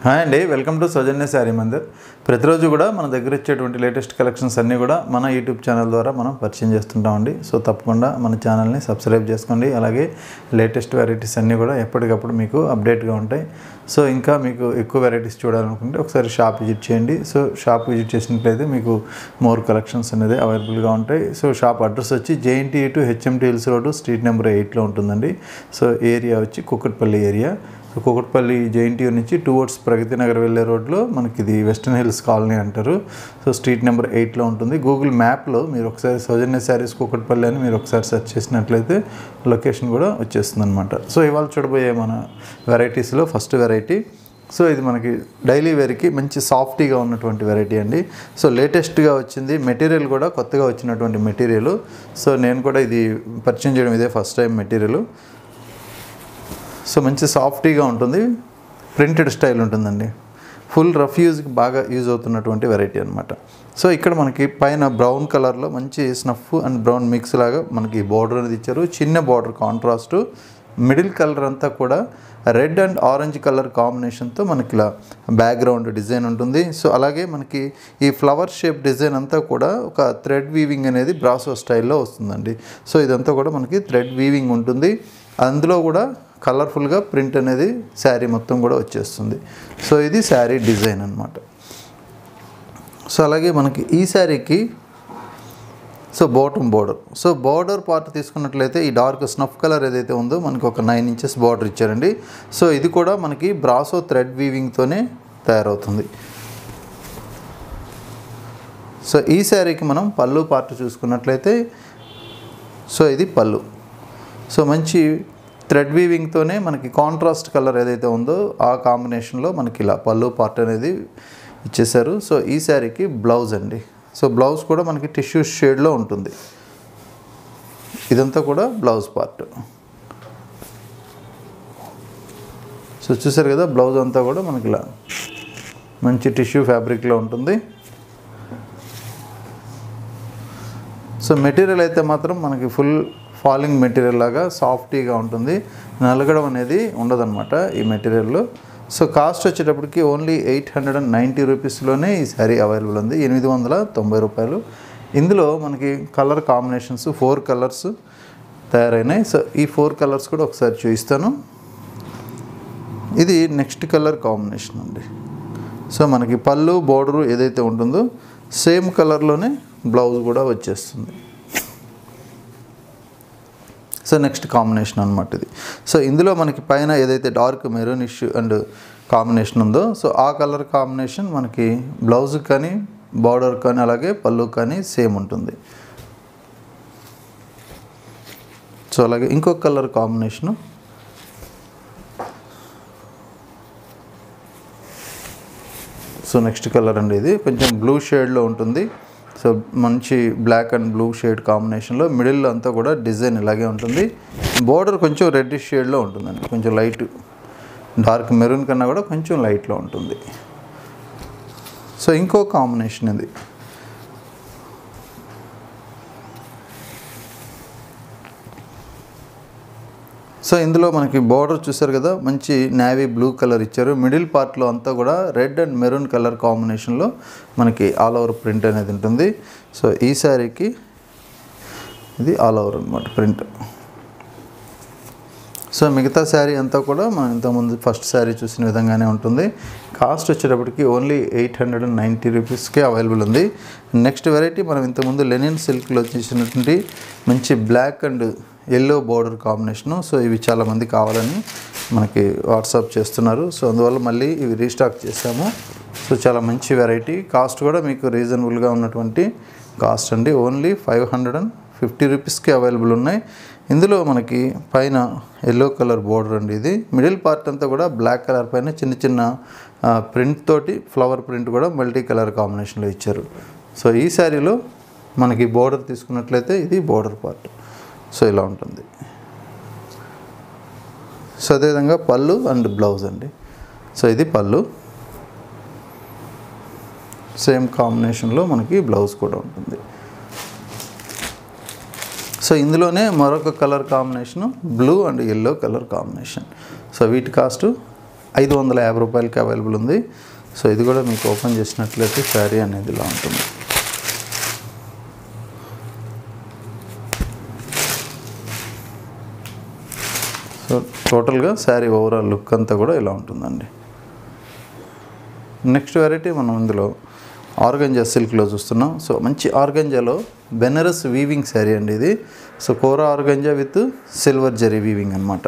hi అండి welcome to Soujanya Saree Mandir ప్రతిరోజు కూడా మన దగ్గర వచ్చేటువంటి లేటెస్ట్ కలెక్షన్స్ అన్నీ కూడా మన యూట్యూబ్ ఛానల్ ద్వారా మనం పరిచయం చేస్తుంటామండి సో తప్పకుండా మన ఛానల్ని సబ్స్క్రైబ్ చేసుకోండి అలాగే లేటెస్ట్ వెరైటీస్ అన్నీ కూడా ఎప్పటికప్పుడు మీకు అప్డేట్గా ఉంటాయి సో ఇంకా మీకు ఎక్కువ వెరైటీస్ చూడాలనుకుంటే ఒకసారి షాప్ విజిట్ చేయండి సో షాప్ విజిట్ చేసినట్లయితే మీకు మోర్ కలెక్షన్స్ అనేది అవైలబుల్గా ఉంటాయి సో షాప్ అడ్రస్ వచ్చి JNTU HMT hills road street number ఎయిట్లో ఉంటుందండి సో ఏరియా వచ్చి Kukatpally area so Kukatpally JNTU నుంచి టువర్డ్స్ ప్రగతి నగర్ వెళ్ళే రోడ్లో మనకి ఇది వెస్టర్న్ హిల్స్ కాలనీ అంటారు సో స్ట్రీట్ నెంబర్ ఎయిట్లో ఉంటుంది గూగుల్ మ్యాప్లో మీరు ఒకసారి సౌజన్య శారీస్ కుకట్పల్లి అని మీరు ఒకసారి సెర్చ్ చేసినట్లయితే లొకేషన్ కూడా వచ్చేస్తుంది అనమాట సో ఇవాళ చూడబోయే మన వెరైటీస్లో ఫస్ట్ వెరైటీ సో ఇది మనకి డైలీ వేర్కి మంచి సాఫ్టీగా ఉన్నటువంటి వెరైటీ అండి సో లేటెస్ట్గా వచ్చింది మెటీరియల్ కూడా కొత్తగా వచ్చినటువంటి మెటీరియల్ సో నేను కూడా ఇది పరిచయం చేయడం ఇదే ఫస్ట్ టైం మెటీరియల్ సో మంచి సాఫ్టీగా ఉంటుంది ప్రింటెడ్ స్టైల్ ఉంటుందండి ఫుల్ రఫ్ యూజ్కి బాగా యూజ్ అవుతున్నటువంటి వెరైటీ అనమాట సో ఇక్కడ మనకి పైన బ్రౌన్ కలర్లో మంచి స్నఫ్ అండ్ బ్రౌన్ మిక్స్ లాగా మనకి బార్డర్ అనేది ఇచ్చారు చిన్న బార్డర్ కాంట్రాస్ట్ మిడిల్ కలర్ అంతా కూడా రెడ్ అండ్ ఆరెంజ్ కలర్ కాంబినేషన్తో మనకి ఇలా బ్యాక్గ్రౌండ్ డిజైన్ ఉంటుంది సో అలాగే మనకి ఈ ఫ్లవర్ షేప్ డిజైన్ అంతా కూడా ఒక థ్రెడ్ వీవింగ్ అనేది బ్రాసో స్టైల్లో వస్తుందండి సో ఇదంతా కూడా మనకి థ్రెడ్ వీవింగ్ ఉంటుంది అందులో కూడా కలర్ఫుల్గా ప్రింట్ అనేది శారీ మొత్తం కూడా వచ్చేస్తుంది సో ఇది శారీ డిజైన్ అనమాట సో అలాగే మనకి ఈ శారీకి so bottom border so border part తీసుకున్నట్లయితే ఈ డార్క్ స్నఫ్ కలర్ ఏదైతే ఉందో మనకి ఒక నైన్ ఇంచెస్ బార్డర్ ఇచ్చారండి సో ఇది కూడా మనకి బ్రాసో థ్రెడ్ వీవింగ్తోనే తయారవుతుంది సో ఈ శారీకి మనం పళ్ళు పార్ట్ చూసుకున్నట్లయితే సో ఇది పళ్ళు సో మంచి థ్రెడ్ వీవింగ్తోనే మనకి కాంట్రాస్ట్ కలర్ ఏదైతే ఉందో ఆ కాంబినేషన్లో మనకి ఇలా పళ్ళు పార్ట్ అనేది ఇచ్చేసారు సో ఈ శారీకి బ్లౌజ్ అండి సో బ్లౌజ్ కూడా మనకి టిష్యూ షేడ్లో ఉంటుంది ఇదంతా కూడా బ్లౌజ్ పార్ట్ సో చూసారు కదా బ్లౌజ్ అంతా కూడా మనకి ఇలా మంచి టిష్యూ ఫ్యాబ్రిక్లో ఉంటుంది సో మెటీరియల్ అయితే మాత్రం మనకి ఫుల్ ఫాలింగ్ మెటీరియల్ లాగా సాఫ్టీగా ఉంటుంది నలగడం అనేది ఉండదన్నమాట ఈ మెటీరియల్లో సో కాస్ట్ వచ్చేటప్పటికి only eight hundred and ninety రూపీస్లోనే ఈ శారీ అవైలబుల్ ఉంది ఎనిమిది వందల తొంభై రూపాయలు ఇందులో మనకి కలర్ కాంబినేషన్స్ ఫోర్ కలర్స్ తయారైనాయి సో ఈ ఫోర్ కలర్స్ కూడా ఒకసారి చూపిస్తాను ఇది నెక్స్ట్ కలర్ కాంబినేషన్ అండి సో మనకి పళ్ళు బోర్డరు ఏదైతే ఉంటుందో సేమ్ కలర్లోనే బ్లౌజ్ కూడా వచ్చేస్తుంది సో నెక్స్ట్ కాంబినేషన్ అనమాట ఇది సో ఇందులో మనకి పైన ఏదైతే డార్క్ మెరూనిష్ అండ్ కాంబినేషన్ ఉందో సో ఆ కలర్ కాంబినేషన్ మనకి బ్లౌజ్ కానీ బార్డర్ కానీ అలాగే పళ్ళు కానీ సేమ్ ఉంటుంది సో అలాగే ఇంకొక colour combination so next colour అండి ఇది కొంచెం బ్లూ షేడ్లో ఉంటుంది సో మంచి బ్లాక్ అండ్ బ్లూ షేడ్ కాంబినేషన్లో మిడిల్లో అంతా కూడా డిజైన్ ఇలాగే ఉంటుంది బోర్డర్ కొంచెం రెడ్డిష్ షేడ్లో ఉంటుందండి కొంచెం లైట్ డార్క్ మెరూన్ కన్నా కూడా కొంచెం లైట్లో ఉంటుంది సో ఇంకో కాంబినేషన్ ఇది సో ఇందులో మనకి బార్డర్ చూసారు కదా మంచి నేవీ బ్లూ కలర్ ఇచ్చారు మిడిల్ పార్ట్లో అంతా కూడా రెడ్ అండ్ మెరూన్ కలర్ కాంబినేషన్లో మనకి ఆల్ ఓవర్ ప్రింట్ అనేది ఉంటుంది సో ఈ శారీకి ఇది ఆల్ ఓవర్ అనమాట ప్రింట్ సో మిగతా శారీ అంతా కూడా మనం ఇంతకుముందు ఫస్ట్ శారీ చూసిన విధంగానే ఉంటుంది కాస్ట్ వచ్చేటప్పటికి only eight hundred and ninety రూపీస్కే అవైలబుల్ ఉంది నెక్స్ట్ వెరైటీ మనం ఇంతకుముందు లెనిన్ సిల్క్లో చేసినటువంటి మంచి black and yellow border combination so ఇవి చాలామంది కావాలని మనకి వాట్సాప్ చేస్తున్నారు సో అందువల్ల మళ్ళీ ఇవి రీస్టాక్ చేసాము సో చాలా మంచి వెరైటీ కాస్ట్ కూడా మీకు రీజనబుల్గా ఉన్నటువంటి కాస్ట్ అండి only five hundred and fifty రూపీస్కి అవైలబుల్ ఉన్నాయి ఇందులో మనకి పైన ఎల్లో కలర్ బోర్డర్ అండి ఇది మిడిల్ పార్ట్ అంతా కూడా బ్లాక్ కలర్ పైన చిన్న చిన్న ప్రింట్ తోటి ఫ్లవర్ ప్రింట్ కూడా మల్టీ కలర్ కాంబినేషన్లో ఇచ్చారు సో ఈ శారీలో మనకి బోర్డర్ తీసుకున్నట్లయితే ఇది బోర్డర్ పార్ట్ సో ఇలా ఉంటుంది సో అదేవిధంగా పళ్ళు అండ్ బ్లౌజ్ అండి సో ఇది పళ్ళు సేమ్ కాంబినేషన్లో మనకి బ్లౌజ్ కూడా ఉంటుంది సో ఇందులోనే మరొక colour combination blue and yellow colour combination so వీటి కాస్ట్ ఐదు వందల యాభై రూపాయలకి అవైలబుల్ ఉంది సో ఇది కూడా మీకు ఓపెన్ చేసినట్లయితే శారీ అనేది ఇలా ఉంటుంది సో టోటల్గా శారీ ఓవరాల్ లుక్ అంతా కూడా ఇలా ఉంటుందండి నెక్స్ట్ వెరైటీ మనం ఇందులో ఆర్గంజా సిల్క్లో చూస్తున్నాం సో మంచి ఆర్గంజాలో బెనరస్ వీవింగ్ శారీ అండి ఇది so kora organza with silver zari weaving అనమాట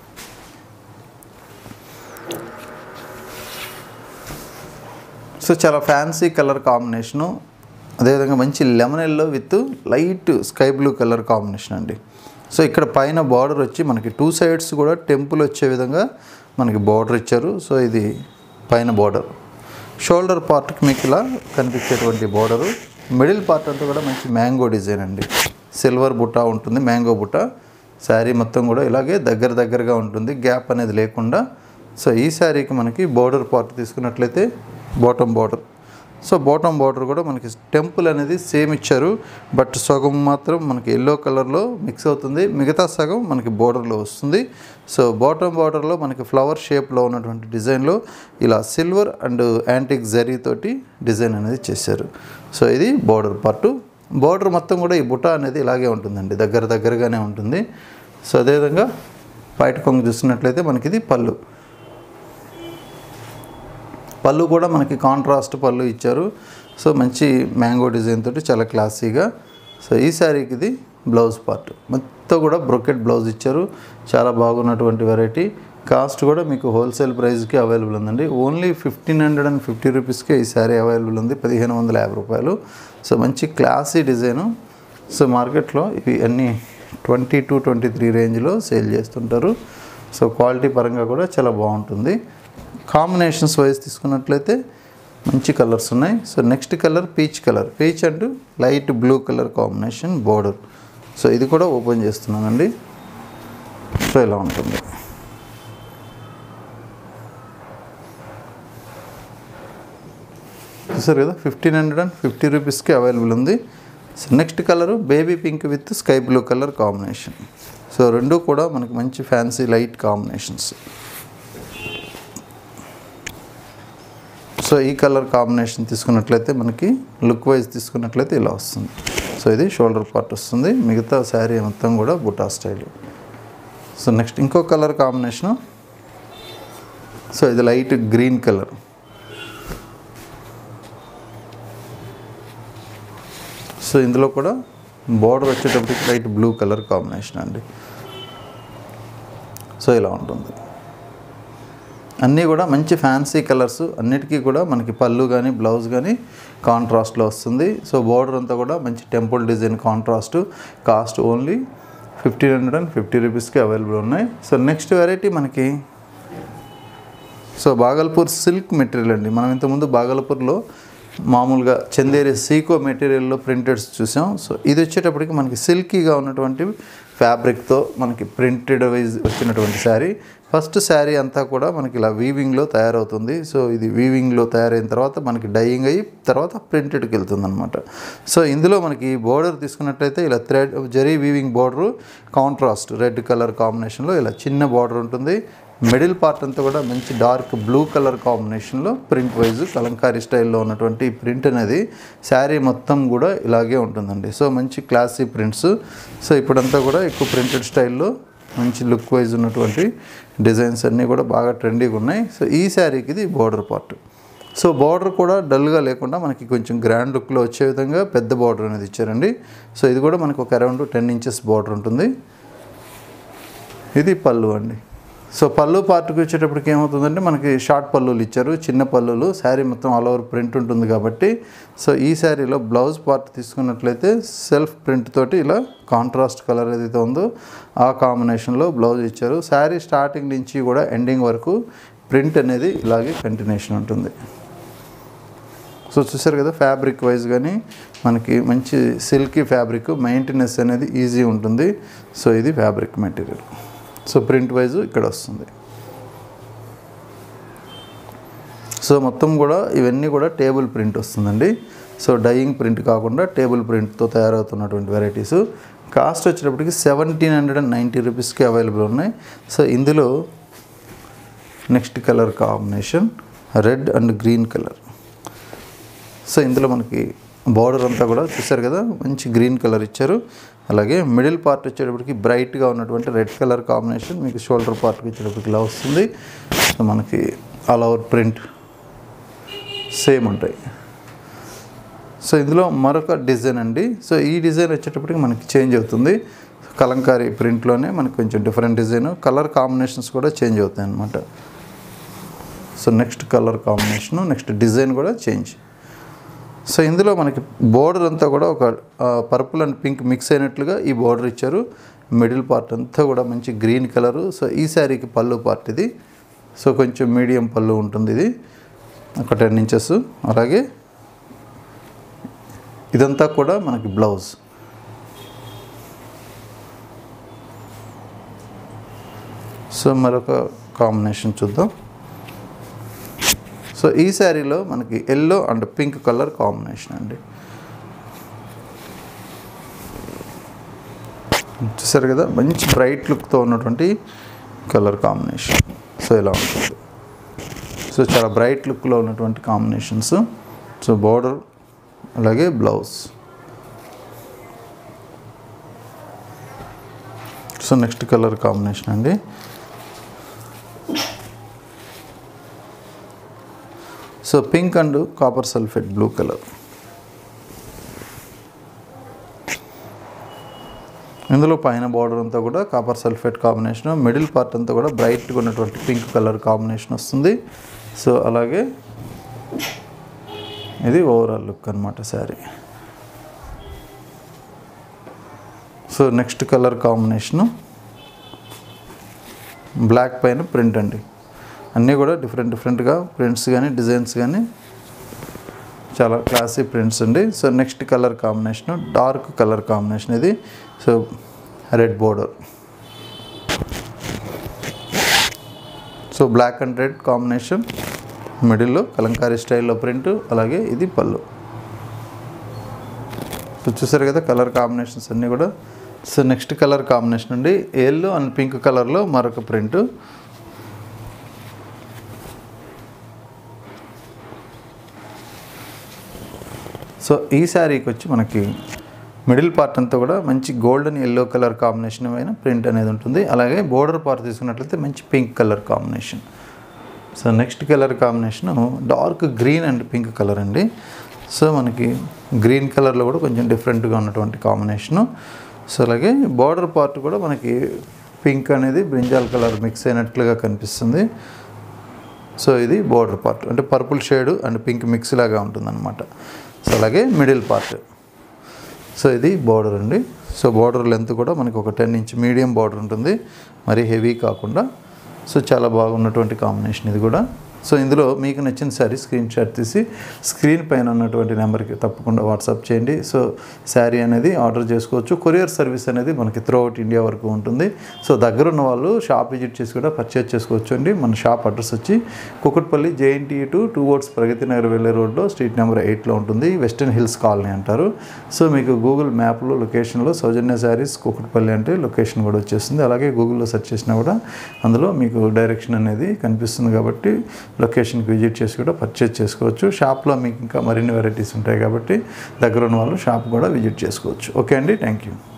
సో చాలా ఫ్యాన్సీ కలర్ కాంబినేషను అదేవిధంగా మంచి lemon yellow with light sky blue colour combination అండి సో ఇక్కడ పైన బార్డర్ వచ్చి మనకి టూ సైడ్స్ కూడా టెంపుల్ వచ్చే విధంగా మనకి బార్డర్ ఇచ్చారు సో ఇది పైన బార్డర్ షోల్డర్ పార్ట్కి మీకు ఇలా కనిపించేటువంటి బార్డరు మిడిల్ పార్ట్ అంతా కూడా మంచి మ్యాంగో డిజైన్ అండి సిల్వర్ బుట్ట ఉంటుంది మ్యాంగో బుట్ట శారీ మొత్తం కూడా ఇలాగే దగ్గర దగ్గరగా ఉంటుంది గ్యాప్ అనేది లేకుండా సో ఈ శారీకి మనకి బోర్డర్ పార్ట్ తీసుకున్నట్లయితే bottom border so bottom border కూడా మనకి టెంపుల్ అనేది సేమ్ ఇచ్చారు బట్ సగం మాత్రం మనకి ఎల్లో కలర్లో మిక్స్ అవుతుంది మిగతా సగం మనకి బోర్డర్లో వస్తుంది సో బాటమ్ బార్డర్లో మనకి ఫ్లవర్ షేప్లో ఉన్నటువంటి డిజైన్లో ఇలా సిల్వర్ అండ్ యాంటిక్ జరీ తోటి డిజైన్ అనేది చేశారు సో ఇది బోర్డర్ పార్టు బోర్డర్ మొత్తం కూడా ఈ బుట్ట అనేది ఇలాగే ఉంటుందండి దగ్గర దగ్గరగానే ఉంటుంది సో అదేవిధంగా బయట కొంగు చూసినట్లయితే మనకి ఇది పళ్ళు పళ్ళు కూడా మనకి కాంట్రాస్ట్ పళ్ళు ఇచ్చారు సో మంచి మ్యాంగో డిజైన్ తోటి చాలా క్లాసీగా సో ఈ శారీకి ఇది బ్లౌజ్ పార్ట్ మొత్తం కూడా బ్రొకెట్ బ్లౌజ్ ఇచ్చారు చాలా బాగున్నటువంటి వెరైటీ కాస్ట్ కూడా మీకు హోల్సేల్ ప్రైస్కి అవైలబుల్ ఉందండి only fifteen hundred and fifty రూపీస్కే ఈ శారీ అవైలబుల్ ఉంది పదిహేను వందల యాభై రూపాయలు సో మంచి క్లాసీ డిజైను సో మార్కెట్లో ఇవి అన్నీ ట్వంటీ టు ట్వంటీ త్రీ రేంజ్లో సేల్ చేస్తుంటారు సో క్వాలిటీ పరంగా కూడా చాలా బాగుంటుంది కాంబినేషన్స్ వైజ్ తీసుకున్నట్లయితే మంచి కలర్స్ ఉన్నాయి so next colour peach colour peach and light blue colour combination border so ఇది కూడా ఓపెన్ చేస్తున్నానండి సో ఇలా ఉంటుంది చూసారు కదా ఫిఫ్టీన్ హండ్రెడ్ అండ్ ఫిఫ్టీ రూపీస్కి అవైలబుల్ ఉంది so next colour baby pink with sky blue colour combination so రెండు కూడా మనకి మంచి ఫ్యాన్సీ లైట్ కాంబినేషన్స్ సో ఈ కలర్ కాంబినేషన్ తీసుకున్నట్లయితే మనకి లుక్ వైజ్ తీసుకున్నట్లయితే ఇలా వస్తుంది సో ఇది షోల్డర్ పార్ట్ వస్తుంది మిగతా శారీ మొత్తం కూడా బుటా స్టైల్ సో నెక్స్ట్ ఇంకో కలర్ కాంబినేషను సో ఇది లైట్ గ్రీన్ కలర్ సో ఇందులో కూడా బార్డర్ వచ్చేటప్పటికి లైట్ బ్లూ కలర్ కాంబినేషన్ అండి సో ఇలా ఉంటుంది అన్నీ కూడా మంచి ఫ్యాన్సీ కలర్స్ అన్నిటికీ కూడా మనకి పళ్ళు కానీ బ్లౌజ్ కానీ కాంట్రాస్ట్లో వస్తుంది సో బార్డర్ అంతా కూడా మంచి temple design contrast cost only fifteen hundred and fifty రూపీస్కి అవైలబుల్ ఉన్నాయి సో నెక్స్ట్ వెరైటీ మనకి సో బాగల్పూర్ సిల్క్ మెటీరియల్ అండి మనం ఇంతకుముందు బాగల్పూర్లో మామూలుగా చందేరి సీకో మెటీరియల్లో ప్రింటెడ్స్ చూసాం సో ఇది వచ్చేటప్పటికి మనకి సిల్కీగా ఉన్నటువంటి ఫ్యాబ్రిక్తో మనకి ప్రింటెడ్ వైజ్ వచ్చినటువంటి శారీ ఫస్ట్ శారీ అంతా కూడా మనకి ఇలా వీవింగ్లో తయారవుతుంది సో ఇది వీవింగ్లో తయారైన తర్వాత మనకి డైయింగ్ అయ్యి తర్వాత ప్రింటెడ్కి వెళ్తుంది అనమాట సో ఇందులో మనకి బోర్డర్ తీసుకున్నట్లయితే ఇలా thread zari weaving border contrast red colour కాంబినేషన్లో ఇలా చిన్న బార్డర్ ఉంటుంది మిడిల్ పార్ట్ అంతా కూడా మంచి డార్క్ బ్లూ కలర్ కాంబినేషన్లో ప్రింట్ వైజ్ కలంకారీ స్టైల్లో ఉన్నటువంటి ప్రింట్ అనేది శారీ మొత్తం కూడా ఇలాగే ఉంటుందండి సో మంచి క్లాసీ ప్రింట్స్ సో ఇప్పుడంతా కూడా ఎక్కువ ప్రింటెడ్ స్టైల్లో మంచి లుక్ వైజ్ ఉన్నటువంటి డిజైన్స్ అన్నీ కూడా బాగా ట్రెండీగా ఉన్నాయి సో ఈ శారీకి ఇది బార్డర్ పార్ట్ సో బార్డర్ కూడా డల్గా లేకుండా మనకి కొంచెం గ్రాండ్ లుక్లో వచ్చే విధంగా పెద్ద బార్డర్ అనేది ఇచ్చారండి సో ఇది కూడా మనకు ఒక అరౌండ్ టెన్ ఇంచెస్ బార్డర్ ఉంటుంది ఇది పళ్ళు అండి సో పళ్ళు పార్ట్కి వచ్చేటప్పటికి ఏమవుతుందంటే మనకి షార్ట్ పళ్ళులు ఇచ్చారు చిన్న పళ్ళులు శారీ మొత్తం ఆల్ ఓవర్ ప్రింట్ ఉంటుంది కాబట్టి సో ఈ శారీలో బ్లౌజ్ పార్ట్ తీసుకున్నట్లయితే సెల్ఫ్ ప్రింట్ తోటి ఇలా కాంట్రాస్ట్ కలర్ ఏదైతే ఉందో ఆ కాంబినేషన్లో బ్లౌజ్ ఇచ్చారు శారీ స్టార్టింగ్ నుంచి కూడా ఎండింగ్ వరకు ప్రింట్ అనేది ఇలాగే కంటిన్యూషన్ ఉంటుంది సో చూసారు కదా ఫ్యాబ్రిక్ వైజ్ కానీ మనకి మంచి సిల్కీ ఫ్యాబ్రిక్ మెయింటెనెన్స్ అనేది ఈజీ ఉంటుంది సో ఇది fabric material so print wise ఇక్కడ వస్తుంది సో మొత్తం కూడా ఇవన్నీ కూడా టేబుల్ ప్రింట్ వస్తుందండి సో డైయింగ్ ప్రింట్ కాకుండా టేబుల్ ప్రింట్తో తయారవుతున్నటువంటి వెరైటీస్ కాస్ట్ వచ్చేటప్పటికి సెవెంటీన్ హండ్రెడ్ అండ్ నైంటీ రూపీస్కి అవైలబుల్ ఉన్నాయి సో ఇందులో next colour combination red and green colour so ఇందులో మనకి బార్డర్ అంతా కూడా చూసారు కదా మంచి గ్రీన్ కలర్ ఇచ్చారు అలాగే మిడిల్ పార్ట్ వచ్చేటప్పటికి బ్రైట్గా ఉన్నటువంటి రెడ్ కలర్ కాంబినేషన్ మీకు షోల్డర్ పార్ట్కి వచ్చేటప్పటికి ఇలా వస్తుంది సో మనకి ఆల్ ఓవర్ ప్రింట్ సేమ్ ఉంటాయి సో ఇందులో మరొక డిజైన్ అండి సో ఈ డిజైన్ వచ్చేటప్పటికి మనకి చేంజ్ అవుతుంది కలంకారీ ప్రింట్లోనే మనకి కొంచెం డిఫరెంట్ డిజైన్ కలర్ కాంబినేషన్స్ కూడా చేంజ్ అవుతాయి అన్నమాట so next colour combination next design కూడా చేంజ్ సో ఇందులో మనకి బోర్డర్ అంతా కూడా ఒక పర్పుల్ అండ్ పింక్ మిక్స్ అయినట్లుగా ఈ బోర్డర్ ఇచ్చారు మిడిల్ పార్ట్ అంతా కూడా మంచి గ్రీన్ కలరు సో ఈ శారీకి పళ్ళు పార్ట్ ఇది సో కొంచెం మీడియం పళ్ళు ఉంటుంది ఇది ఒక టెన్ ఇంచెస్ అలాగే ఇదంతా కూడా మనకి బ్లౌజ్ సో మరొక కాంబినేషన్ చూద్దాం సో ఈ శారీలో మనకి yellow and pink colour combination అండి చూసారు కదా మంచి బ్రైట్ లుక్తో ఉన్నటువంటి కలర్ కాంబినేషన్ సో ఇలా ఉంటుంది సో చాలా బ్రైట్ లుక్లో ఉన్నటువంటి కాంబినేషన్స్ సో బార్డర్ అలాగే blouse so next colour combination అండి so pink and copper sulphate blue colour ఇందులో పైన బార్డర్ అంతా కూడా copper sulphate combination middle part అంతా కూడా బ్రైట్గా ఉన్నటువంటి పింక్ కలర్ కాంబినేషన్ వస్తుంది సో అలాగే ఇది ఓవరాల్ లుక్ అనమాట sari so next colour combination black పైన ప్రింట్ అండి అన్నీ కూడా డిఫరెంట్ డిఫరెంట్గా ప్రింట్స్ కానీ డిజైన్స్ కానీ చాలా క్లాసీ ప్రింట్స్ అండి so next colour combination dark colour combination ఇది so red border so black and red combination మిడిల్లో కలంకారీ స్టైల్లో ప్రింట్ అలాగే ఇది పళ్ళు సో చూసారు కదా కలర్ కాంబినేషన్స్ అన్నీ కూడా సో నెక్స్ట్ కలర్ కాంబినేషన్ అండి ఎల్లో అండ్ పింక్ కలర్లో మరొక ప్రింట్ సో ఈ శారీకి వచ్చి మనకి మిడిల్ పార్ట్ అంతా కూడా మంచి గోల్డెన్ ఎల్లో కలర్ కాంబినేషన్ అయిన ప్రింట్ అనేది ఉంటుంది అలాగే బోర్డర్ పార్ట్ తీసుకున్నట్లయితే మంచి pink colour combination so next colour combination dark green and pink colour అండి సో మనకి గ్రీన్ కలర్లో కూడా కొంచెం డిఫరెంట్గా ఉన్నటువంటి కాంబినేషను సో అలాగే బార్డర్ పార్ట్ కూడా మనకి పింక్ అనేది బ్రింజాల్ కలర్ మిక్స్ అయినట్లుగా కనిపిస్తుంది సో ఇది బోర్డర్ పార్ట్ అంటే purple shade and pink mix లాగా ఉంటుందన్నమాట సో అలాగే మిడిల్ పార్ట్ సో ఇది బార్డర్ అండి సో బార్డర్ లెంత్ కూడా మనకి ఒక టెన్ ఇంచ్ మీడియం బార్డర్ ఉంటుంది మరీ హెవీ కాకుండా సో చాలా బాగున్నటువంటి కాంబినేషన్ ఇది కూడా సో ఇందులో మీకు నచ్చిన శారీ స్క్రీన్ షాట్ తీసి స్క్రీన్ పైన ఉన్నటువంటి నెంబర్కి తప్పకుండా వాట్సాప్ చేయండి సో శారీ అనేది ఆర్డర్ చేసుకోవచ్చు కొరియర్ సర్వీస్ అనేది మనకి త్రూ అవుట్ ఇండియా వరకు ఉంటుంది సో దగ్గర ఉన్న వాళ్ళు షాప్ విజిట్ చేసి కూడా పర్చేజ్ చేసుకోవచ్చు అండి మన షాప్ అడ్రస్ వచ్చి Kukatpally JNT to towards Pragathi Nagar వెళ్ళే రోడ్లో స్ట్రీట్ నెంబర్ ఎయిట్లో ఉంటుంది వెస్టర్న్ హిల్స్ కాలనీ అంటారు సో మీకు గూగుల్ మ్యాప్లో లొకేషన్లో సౌజన్య శారీస్ కుకుట్పల్లి అంటే లొకేషన్ కూడా వచ్చేస్తుంది అలాగే గూగుల్లో సెర్చ్ చేసినా కూడా అందులో మీకు డైరెక్షన్ అనేది కనిపిస్తుంది కాబట్టి లొకేషన్కి విజిట్ చేసి కూడా పర్చేజ్ చేసుకోవచ్చు షాప్లో మీకు ఇంకా మరిన్ని వెరైటీస్ ఉంటాయి కాబట్టి దగ్గర ఉన్న వాళ్ళు షాప్ కూడా విజిట్ చేసుకోవచ్చు ఓకే అండి థ్యాంక్ యూ